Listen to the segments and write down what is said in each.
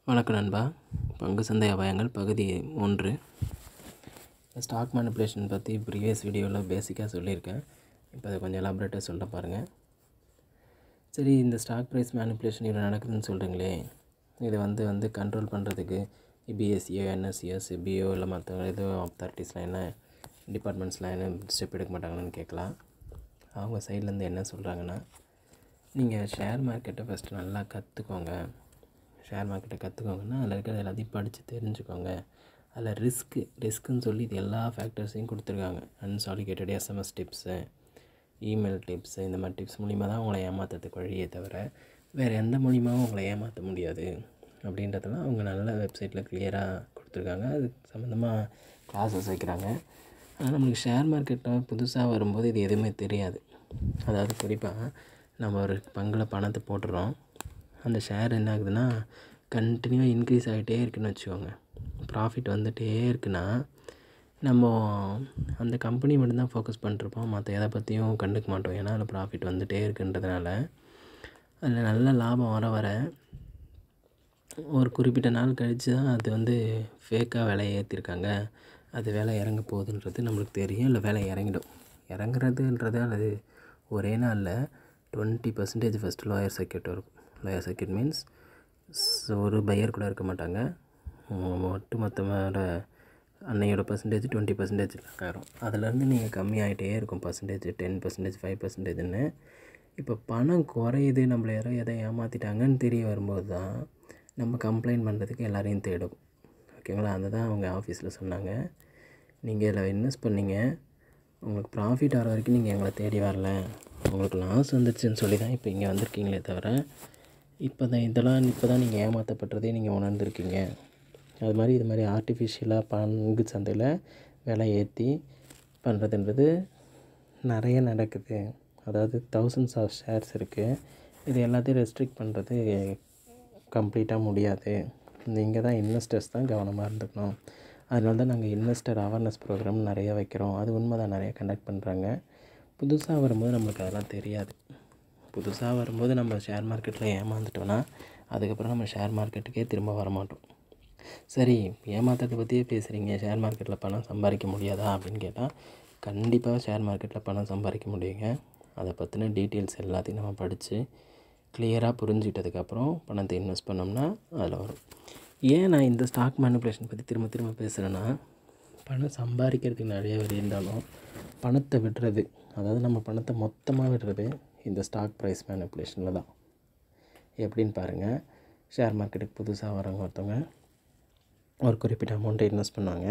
வணக்கம் நண்பா பங்கு சந்தை அபாயங்கள் பகுதி ஒன்று ஸ்டாக் மேனிப்புலேஷன் பற்றி ப்ரீவியஸ் வீடியோவில் பேசிக்காக சொல்லியிருக்கேன் இப்போ அதை கொஞ்சம் எலாபரேட்டாக சொல்ல பாருங்கள் சரி இந்த ஸ்டாக் ப்ரைஸ் மேனிப்புலேஷன் இவ்வளோ நடக்குதுன்னு சொல்கிறீங்களே இதை வந்து வந்து கண்ட்ரோல் பண்ணுறதுக்கு பிஎஸ்சியோ என்எஸ்சியோ சிபிஓ இல்லை மற்ற ஏதோ அத்தாரிட்டிஸ்லாம் என்ன டிபார்ட்மெண்ட்ஸ்லாம் என்ன ஸ்டெப் எடுக்க மாட்டாங்கன்னு கேட்கலாம் அவங்க சைட்லேருந்து என்ன சொல்கிறாங்கன்னா நீங்கள் ஷேர் மார்க்கெட்டை ஃபஸ்ட்டு நல்லா கற்றுக்கோங்க ஷேர் மார்க்கெட்டை கற்றுக்கோங்கன்னா அதில் இருக்கிற எல்லாத்தையும் படித்து தெரிஞ்சுக்கோங்க அதில் ரிஸ்க்கு ரிஸ்க்குன்னு சொல்லி இது எல்லா ஃபேக்டர்ஸையும் கொடுத்துருக்காங்க unsolicited SMS tips email tips இந்த மாதிரி டிப்ஸ் மூலிமா தான் உங்களை ஏமாற்றுறதுக்கு வழியே தவிர வேறு எந்த மூலியமாகவும் உங்களை ஏமாற்ற முடியாது அப்படின்றதெல்லாம் அவங்க நல்ல வெப்சைட்டில் கிளியராக கொடுத்துருக்காங்க அது சம்மந்தமாக கிளாஸஸ் வைக்கிறாங்க ஆனால் நம்மளுக்கு ஷேர் மார்க்கெட்டில் புதுசாக வரும்போது இது எதுவுமே தெரியாது அதாவது குறிப்பாக நம்ம ஒரு பங்கில் பணத்தை போட்டுறோம் அந்த ஷேர் என்ன ஆகுதுன்னா கண்டினியூவாக இன்க்ரீஸ் ஆகிட்டே இருக்குன்னு வச்சுக்கோங்க ப்ராஃபிட் வந்துகிட்டே இருக்குன்னா நம்ம அந்த கம்பெனி மட்டும்தான் ஃபோக்கஸ் பண்ணிருப்போம் மற்ற எதை பற்றியும் கண்டுக்க மாட்டோம் ஏன்னா அதில் ப்ராஃபிட் வந்துகிட்டே இருக்குன்றதுனால அதில் நல்ல லாபம் வர வர ஒரு குறிப்பிட்ட நாள் கழித்து தான் அது வந்து ஃபேக்காக விலையை ஏற்றிருக்காங்க அது விலை இறங்க போகுதுன்றது நம்மளுக்கு தெரியும் இல்லை விலை இறங்கிடும் இறங்குறதுன்றது அது ஒரே நாளில் twenty percentage first lower circuit இருக்கும் லோயர் சர்க்கியூட் மீன்ஸ் ஒரு பையர் கூட இருக்க மாட்டாங்க ஒட்டு மொத்தமாக அன்னையோட பர்சன்டேஜ் டுவெண்ட்டி பர்சன்டேஜ் ஆயிரும் அதிலேருந்து நீங்கள் கம்மியாகிட்டே இருக்கும் பர்சன்டேஜ் டென் பர்சன்டேஜ் ஃபைவ் பர்சன்டேஜ்னு இப்போ பணம் குறையுது நம்மளை யாரோ எதை ஏமாற்றிட்டாங்கன்னு தெரிய வரும்போது தான் நம்ம கம்ப்ளைண்ட் பண்ணுறதுக்கு எல்லாரையும் தேடும் ஓகேங்களா அதை தான் அவங்க ஆஃபீஸில் சொன்னாங்க நீங்கள் இதில் இன்வெஸ்ட் பண்ணீங்க உங்களுக்கு ப்ராஃபிட் வர வரைக்கும் நீங்கள் எங்களை தேடி வரல உங்களுக்கு லாஸ் வந்துருச்சுன்னு சொல்லி தான் இப்போ இங்கே வந்திருக்கீங்களே தவிர இப்போ தான் இதெல்லாம் இப்போ தான் நீங்கள் ஏமாற்றப்பட்டதே நீங்கள் உணர்ந்துருக்கீங்க அது மாதிரி இது மாதிரி ஆர்டிஃபிஷியலாக பங்கு சந்தையில் விலை ஏற்றி பண்ணுறதுன்றது நிறைய நடக்குது அதாவது தௌசண்ட்ஸ் ஆஃப் ஷேர்ஸ் இருக்குது இது எல்லாத்தையும் ரெஸ்ட்ரிக்ட் பண்ணுறது கம்ப்ளீட்டாக முடியாது நீங்கள் தான் இன்வெஸ்டர்ஸ் தான் கவனமாக இருந்துக்கணும் அதனால தான் நாங்கள் இன்வெஸ்டர் அவேர்னஸ் ப்ரோக்ராம் நிறைய வைக்கிறோம் அது உண்மை தான் நிறைய கண்டக்ட் பண்ணுறாங்க புதுசாக வரும்போது நம்மளுக்கு அதெல்லாம் தெரியாது புதுசாக வரும்போது நம்ம ஷேர் மார்க்கெட்டில் ஏமாந்துட்டோன்னா அதுக்கப்புறம் நம்ம ஷேர் மார்க்கெட்டுக்கே திரும்ப வரமாட்டோம் சரி ஏமாற்றத்தை பற்றியே பேசுகிறீங்க ஷேர் மார்க்கெட்டில் பணம் சம்பாதிக்க முடியாதா அப்படின்னு கேட்டால் கண்டிப்பாக ஷேர் மார்க்கெட்டில் பணம் சம்பாதிக்க முடியுங்க அதை பற்றின டீட்டெயில்ஸ் எல்லாத்தையும் நம்ம படித்து கிளியராக புரிஞ்சுக்கிட்டதுக்கப்புறம் பணத்தை இன்வெஸ்ட் பண்ணோம்னா அதில் வரும் ஏன் நான் இந்த ஸ்டாக் மேனிப்புலேஷன் பற்றி திரும்ப திரும்ப பேசுகிறேன்னா பணம் சம்பாதிக்கிறதுக்கு நிறைய வழி இருந்தாலும் பணத்தை விடுறது அதாவது நம்ம பணத்தை மொத்தமாக விடுறது இந்த ஸ்டாக் ப்ரைஸ் மேனிப்புலேஷனில் தான் எப்படின்னு பாருங்கள் ஷேர் மார்க்கெட்டுக்கு புதுசாக வரவங்க ஒருத்தவங்க ஒரு குறிப்பிட்ட அமௌண்ட்டை இன்வெஸ்ட் பண்ணுவாங்க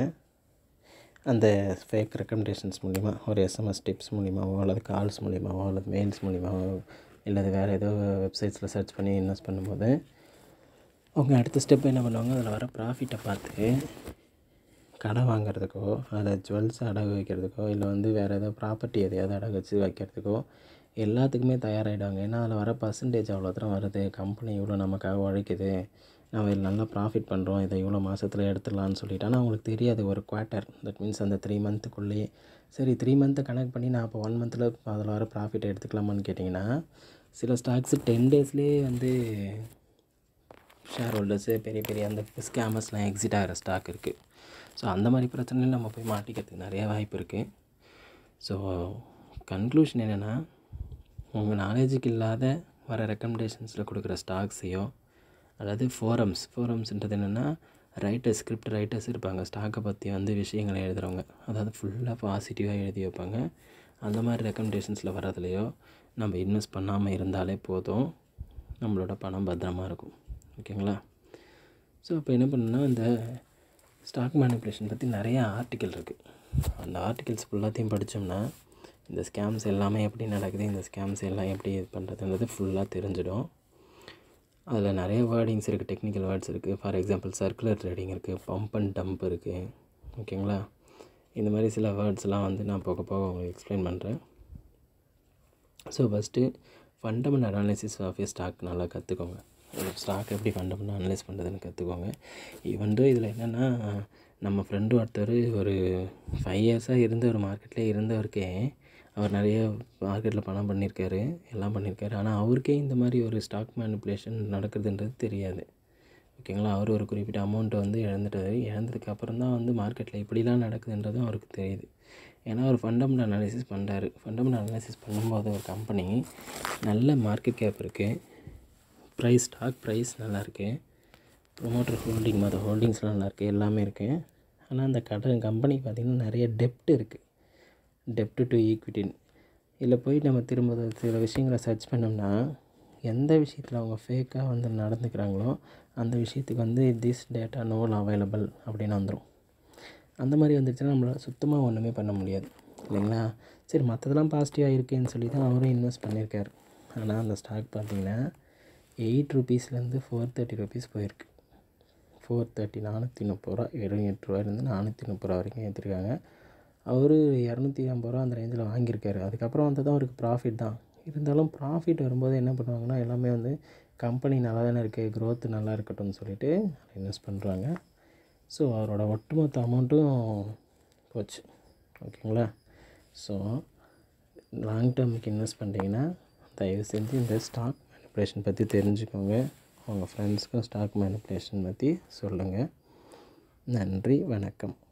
அந்த ஃபேக் ரெக்கமெண்டேஷன்ஸ் மூலிமா ஒரு எஸ்எம்எஸ் டிப்ஸ் மூலிமாவோ அல்லது கால்ஸ் மூலிமாவோ அல்லது மெயில்ஸ் மூலிமாவோ இல்லை வேறு ஏதோ வெப்சைட்ஸில் சர்ச் பண்ணி இன்வெஸ்ட் பண்ணும்போது அவங்க அடுத்த ஸ்டெப் என்ன பண்ணுவாங்க அதில் வர ப்ராஃபிட்டை பார்த்து கடன் வாங்குறதுக்கோ அதில் ஜுவல்ஸ் அடகு வைக்கிறதுக்கோ இல்லை வந்து வேறு ஏதோ ப்ராப்பர்ட்டி எதையாவது அடகு வச்சு வைக்கிறதுக்கோ எல்லாத்துக்குமே தயாராகிடுவாங்க ஏன்னா அதில் வர பர்சன்டேஜ் அவ்வளோ தூரம் வருது கம்பெனி இவ்வளோ நமக்காக உழைக்குது நம்ம இதில் நல்லா ப்ராஃபிட் பண்ணுறோம் இதை இவ்வளோ மாதத்தில் எடுத்துடலான்னு சொல்லிட்டு ஆனால் அவங்களுக்கு தெரியாது ஒரு குவார்ட்டர் தட் மீன்ஸ் அந்த த்ரீ மந்த்துக்குள்ளேயே சரி த்ரீ மந்த்தை கனெக்ட் பண்ணி நான் அப்போ ஒன் மந்தில் அதில் வர ப்ராஃபிட்டை எடுத்துக்கலாமான்னு கேட்டிங்கன்னா சில ஸ்டாக்ஸு டென் டேஸ்லேயே வந்து ஷேர் ஹோல்டர்ஸு பெரிய பெரிய அந்த ஸ்கேமர்ஸ்லாம் எக்ஸிட் ஆகிற ஸ்டாக் இருக்குது ஸோ அந்த மாதிரி பிரச்சனையும் நம்ம போய் மாட்டிக்கிறதுக்கு நிறைய வாய்ப்பு இருக்குது ஸோ கன்க்ளூஷன் என்னென்னா உங்கள் நாலேஜுக்கு இல்லாத வர ரெக்கமெண்டேஷன்ஸில் கொடுக்குற ஸ்டாக்ஸையோ அதாவது ஃபோரம்ஸ் ஃபோரம்ஸ்ன்றது என்னென்னா ரைட்டர்ஸ் ஸ்கிரிப்ட் ரைட்டர்ஸ் இருப்பாங்க ஸ்டாக்கை பற்றி வந்து விஷயங்களை எழுதுகிறவங்க அதாவது ஃபுல்லாக பாசிட்டிவாக எழுதி வைப்பாங்க அந்த மாதிரி ரெக்கமெண்டேஷன்ஸில் வர்றதுலையோ நம்ம இன்வெஸ்ட் பண்ணாமல் இருந்தாலே போதும் நம்மளோட பணம் பத்திரமா இருக்கும் ஓகேங்களா ஸோ இப்போ என்ன பண்ணுன்னா இந்த ஸ்டாக் மேனிப்புலேஷன் பற்றி நிறைய ஆர்டிக்கல் இருக்குது அந்த ஆர்டிகல்ஸ் ஃபுல்லாத்தையும் படித்தோம்னா இந்த ஸ்கேம்ஸ் எல்லாமே எப்படி நடக்குது இந்த ஸ்கேம்ஸ் எல்லாம் எப்படி இது பண்ணுறதுன்றது ஃபுல்லாக தெரிஞ்சிடும் அதில் நிறைய வேர்டிங்ஸ் இருக்குது டெக்னிக்கல் வேர்ட்ஸ் இருக்குது ஃபார் எக்ஸாம்பிள் சர்க்குலர் ட்ரேடிங் இருக்குது பம்ப் அண்ட் டம்ப் இருக்குது ஓகேங்களா இந்த மாதிரி சில வேர்ட்ஸ்லாம் வந்து நான் போக போக உங்களுக்கு எக்ஸ்பிளைன் பண்ணுறேன் so first fundamental analysis of a stock நல்லா கற்றுக்கோங்க ஒரு ஸ்டாக் எப்படி ஃபண்டமெண்டல் அனலைஸ் பண்ணுறதுன்னு கற்றுக்கோங்க ஈவன் இதில் என்னென்னா நம்ம ஃப்ரெண்டு ஒருத்தர் ஒரு ஃபைவ் இயர்ஸாக இருந்த ஒரு மார்க்கெட்லேயே இருந்தவருக்கே அவர் நிறைய மார்க்கெட்டில் பணம் பண்ணியிருக்காரு எல்லாம் பண்ணியிருக்காரு ஆனால் அவருக்கே இந்த மாதிரி ஒரு ஸ்டாக் மேனிப்புலேஷன் நடக்குதுன்றது தெரியாது ஓகேங்களா அவர் ஒரு குறிப்பிட்ட அமௌண்ட்டை வந்து இழந்துட்டாரு இழந்ததுக்கு அப்புறம் தான் வந்து மார்க்கெட்டில் இப்படிலாம் நடக்குதுன்றதும் அவருக்கு தெரியுது ஏன்னா அவர் ஃபண்டமெண்டல் அனாலிசிஸ் பண்ணுறாரு ஃபண்டமெண்டல் அனாலிசிஸ் பண்ணும்போது ஒரு கம்பெனி நல்ல மார்க்கெட் கேப் இருக்குது ப்ரைஸ் ஸ்டாக் ப்ரைஸ் நல்லாயிருக்கு ப்ரொமோட்டர் ஹோல்டிங் மற்ற ஹோல்டிங்ஸ்லாம் நல்லாயிருக்கு எல்லாமே இருக்குது ஆனால் அந்த கடன் கம்பெனிக்கு பார்த்திங்கன்னா நிறைய டெப்ட் இருக்குது டெப்ட் டு ஈக்விட்டின்னு இதில் போய் நம்ம திரும்ப சில விஷயங்களை சர்ச் பண்ணோம்னா எந்த விஷயத்தில் அவங்க ஃபேக்காக வந்து நடந்துக்கிறாங்களோ அந்த விஷயத்துக்கு வந்து திஸ் டேட்டா நோல் அவைலபிள் அப்படின்னு வந்துடும் அந்த மாதிரி வந்துருச்சுன்னா நம்மளால் சுத்தமாக ஒன்றுமே பண்ண முடியாது இல்லைங்களா சரி மற்றதெல்லாம் பாசிட்டிவாக இருக்குதுன்னு சொல்லி தான் அவரும் இன்வெஸ்ட் பண்ணியிருக்காரு ஆனால் அந்த ஸ்டாக் பார்த்திங்கன்னா எயிட் ருபீஸ்லேருந்து ஃபோர் தேர்ட்டி ருபீஸ் போயிருக்கு ஃபோர் தேர்ட்டி நானூற்றி முப்பது ரூபா வெறும் எட்டு ரூபாயிலேருந்து நானூற்றி முப்பது ரூபா வரைக்கும் ஏற்றிருக்காங்க அவர் இரநூத்தி ஐம்பது ரூபா அந்த ரேஞ்சில் வாங்கியிருக்காரு அதுக்கப்புறம் வந்து தான் அவருக்கு ப்ராஃபிட் தான் இருந்தாலும் ப்ராஃபிட் வரும்போது என்ன பண்ணுவாங்கன்னா எல்லாமே வந்து கம்பெனி நல்லா தானே இருக்குது க்ரோத் நல்லா இருக்கட்டும்னு சொல்லிட்டு இன்வெஸ்ட் பண்ணுறாங்க ஸோ அவரோட ஒட்டுமொத்த அமௌண்ட்டும் போச்சு ஓகேங்களா ஸோ லாங் டேர்முக்கு இன்வெஸ்ட் பண்ணிட்டீங்கன்னா தயவு செஞ்சு இந்த ஸ்டாக் மேனிப்புலேஷன் பற்றி தெரிஞ்சுக்கோங்க உங்கள் ஃப்ரெண்ட்ஸ்க்கும் ஸ்டாக் மேனிப்புலேஷன் பற்றி சொல்லுங்கள் நன்றி வணக்கம்